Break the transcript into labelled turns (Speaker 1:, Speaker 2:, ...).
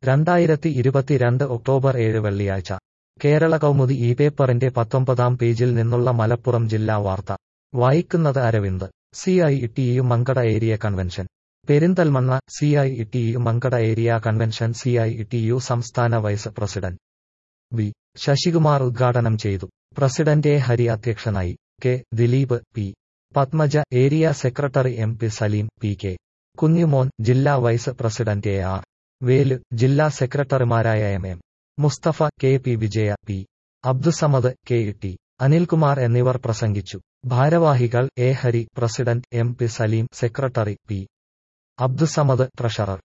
Speaker 1: രണ്ടായിരത്തി ഇരുപത്തിരണ്ട് ഒക്ടോബർ ഏഴ് വെള്ളിയാഴ്ച കേരള കൗമുദി ഈ പേപ്പറിന്റെ പത്തൊമ്പതാം പേജിൽ നിന്നുള്ള മലപ്പുറം ജില്ലാ വാർത്ത വായിക്കുന്നത് Aravind C I T U Mankada area convention Perinthalmanna C I T U Mankada area convention C I T U സംസ്ഥാന വൈസ് പ്രസിഡന്റ് വി ശശികുമാർ ഉദ്ഘാടനം ചെയ്തു പ്രസിഡന്റ് എ ഹരി അധ്യക്ഷനായി K Dileep P Padmaja area secretary M P Saleem P K Kunjumon ജില്ലാ vice president A R Velu ജില്ലാ സെക്രട്ടറിമാരായ M M Musthafa K P Vijaya P Abdussamad K T Anilkumar എന്നിവർ പ്രസംഗിച്ചു ഭാരവാഹികൾ A Hari president M P Saleem secretary P Abdussamad treasurer